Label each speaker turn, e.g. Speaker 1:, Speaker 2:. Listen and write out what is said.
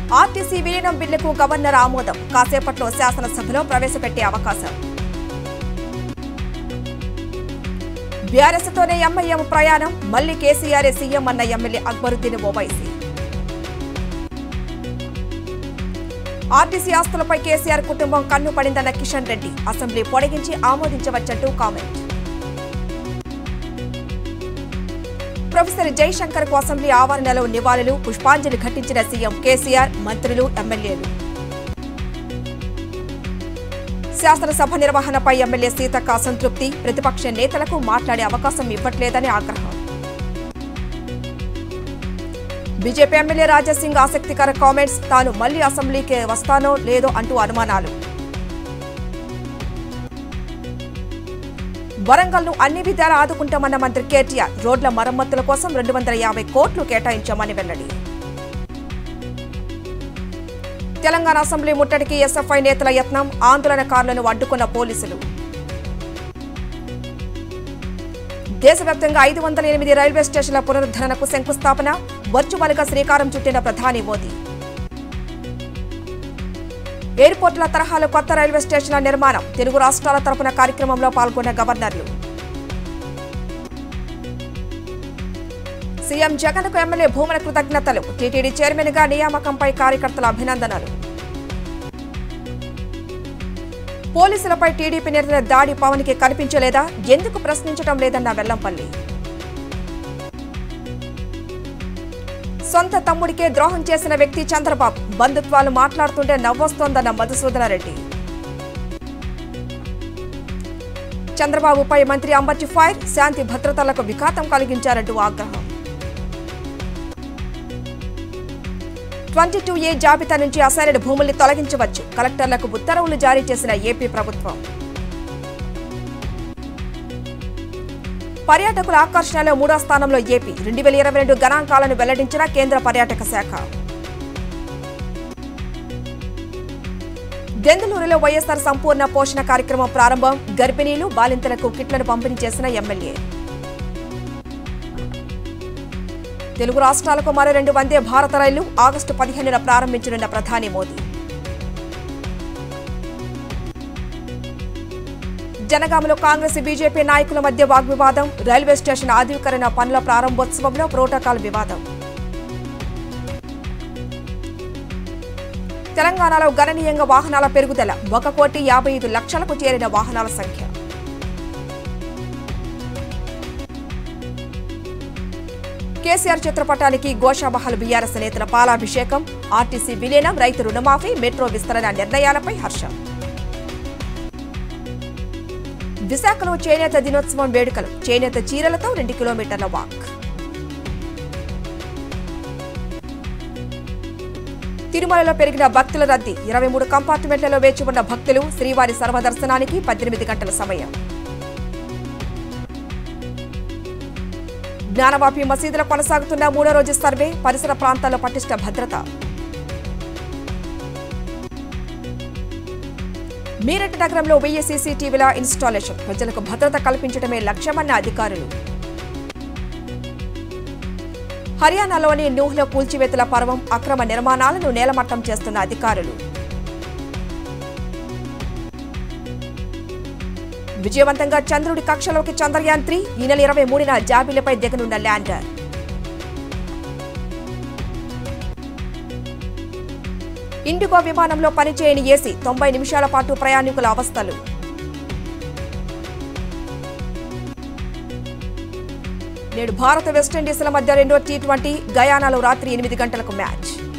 Speaker 1: RTC విలీనం బిల్లుకు governor ఆమోదం కాసేపట్లో శాసనసభలో ప్రవేశపెట్టే అవకాశం బీఆర్ఎస్తోనే ఎంఐఎం ప్రయాణం మళ్లీ కేసీఆర్ సీఎం అన్న ఎమ్మెల్యే అక్బరుద్దీన్ ఓవైసీ ఆర్టీసీ ఆస్తులపై కేసీఆర్ కుటుంబం కన్ను పడిందన్న కిషన్ రెడ్డి అసెంబ్లీ పొడిగించి ఆమోదించవచ్చంటూ కామెంట్ ప్రొఫెసర్ జైశంకర్ కు అసెంబ్లీ ఆవరణలో నివాళులు పుష్పాంజలి ఘటించిన సీఎం కేసీఆర్ మంత్రులు ఎమ్మెల్యేలు శాసనసభ నిర్వహణపై ఎమ్మెల్యే సీతక్క అసంతృప్తి ప్రతిపక్ష నేతలకు మాట్లాడే అవకాశం ఇవ్వట్లేదని ఆగ్రహం బీజేపీ ఎమ్మెల్యే రాజాసింగ్ ఆసక్తికర కామెంట్స్ తాను మళ్లీ అసెంబ్లీకి వస్తానో లేదో అంటూ అనుమానాలు వరంగల్ ను అన్ని విధాలా ఆదుకుంటామన్న మంత్రి కేటీఆర్ రోడ్ల మరమ్మతుల కోసం రెండు వందల యాభై కోట్లు కేటాయించామని వెల్లడి తెలంగాణ అసెంబ్లీ ముట్టడికి ఎస్ఎఫ్ఐ నేతల యత్నం ఆందోళనకారులను అడ్డుకున్న పోలీసులు దేశవ్యాప్తంగా ఐదు వందల ఎనిమిది రైల్వే స్టేషన్ల పునరుద్ధరణకు శంకుస్థాపన వర్చువల్ గా శ్రీకారం చుట్టిన ప్రధాని మోదీ ఎయిర్పోర్టుల తరహాలో కొత్త రైల్వే స్టేషన్ల నిర్మాణం తెలుగు రాష్ట్రాల తరపున కార్యక్రమంలో పాల్గొన్న గవర్నర్లు సీఎం జగన్ కు ఎమ్మెల్యే భూముల కృతజ్ఞతలు టీటీడీ చైర్మన్ గా నియామకంపై కార్యకర్తల అభినందనలు పోలీసులపై టీడీపీ నేతల దాడి పవన్ కి కనిపించలేదా ఎందుకు ప్రశ్నించడం లేదన్న వెల్లంపల్లి సొంత తమ్ముడికే ద్రోహం చేసిన వ్యక్తి చంద్రబాబు బంధుత్వాలు మాట్లాడుతుంటే నవ్వొస్తోందన్న మధుసూదన రెడ్డి చంద్రబాబుపై మంత్రి అంబర్చి ఫైర్ శాంతి భద్రతలకు విఘాతం కలిగించారంటూ ఆగ్రహం ట్వంటీ టూ ఏ జాబితా నుంచి అసైన్డ్ భూముల్ని తొలగించవచ్చు కలెక్టర్లకు ఉత్తర్వులు జారీ చేసిన ఏపీ ప్రభుత్వం పర్యాటకుల ఆకర్షణలో మూడో స్థానంలో ఏపీ రెండు వేల ఇరవై రెండు గణాంకాలను వెల్లడించిన కేంద్ర పర్యాటక శాఖ దెందులూరులో వైఎస్ఆర్ సంపూర్ణ పోషణ కార్యక్రమం ప్రారంభం గర్భిణీలు బాలింతలకు కిట్లను పంపిణీ చేసిన ఎమ్మెల్యే తెలుగు రాష్ట్రాలకు మరో రెండు వందే భారత రైళ్లు ఆగస్టు పదిహేనున ప్రారంభించనున్న ప్రధాని మోదీ జనగామలో కాంగ్రెస్ బీజేపీ నాయకుల మధ్య వాగ్వివాదం రైల్వే స్టేషన్ ఆధునీకరణ పనుల ప్రారంభోత్సవంలో ప్రోటోకాల్ వివాదం తెలంగాణలో గణనీయంగా వాహనాల పెరుగుదల ఒక కోటి యాభై ఐదు లక్షలకు చేరిన వాహనాల సంఖ్య కేసీఆర్ చిత్రపటానికి గోషాబహల్ బీఆర్ఎస్ నేతల పాలాభిషేకం ఆర్టీసీ విలీనం రైతు రుణమాఫీ మెట్రో విస్తరణ నిర్ణయాలపై హర్షం విశాఖలో చేనేత దినోత్సవం వేడుకలు చేనేత చీరలతో రెండు కిలోమీటర్ల వాక్ తిరుమలలో పెరిగిన భక్తుల రద్దీ ఇరవై మూడు కంపార్ట్మెంట్లలో వేచి ఉన్న భక్తులు శ్రీవారి సర్వదర్శనానికి పద్దెనిమిది గంటల సమయం జ్ఞానవాపి మసీదులో కొనసాగుతున్న మూడో రోజు సర్వే పరిసర ప్రాంతాల్లో పటిష్ట భద్రత మీరట్ నగరంలో వెయ్యి సీసీటీవీల ఇన్స్టాలేషన్ ప్రజలకు భద్రత కల్పించడమే లక్ష్యమన్న అధికారులు హర్యానాలోని నూహ్లో కూల్చివేతల పర్వం అక్రమ నిర్మాణాలను నేలమట్టం చేస్తున్న అధికారులు విజయవంతంగా చంద్రుడి కక్షలోకి చంద్రయాన్ త్రీ ఈ నెల ఇరవై మూడున జాబిలపై దిగనున్న ల్యాండర్ ఇండిగో విమానంలో పనిచేయని ఏసీ తొంభై నిమిషాల పాటు ప్రయాణికుల అవస్థలు నేడు భారత వెస్టిండీస్ల మధ్య రెండో టీ ట్వంటీ గయానాలో రాత్రి ఎనిమిది గంటలకు మ్యాచ్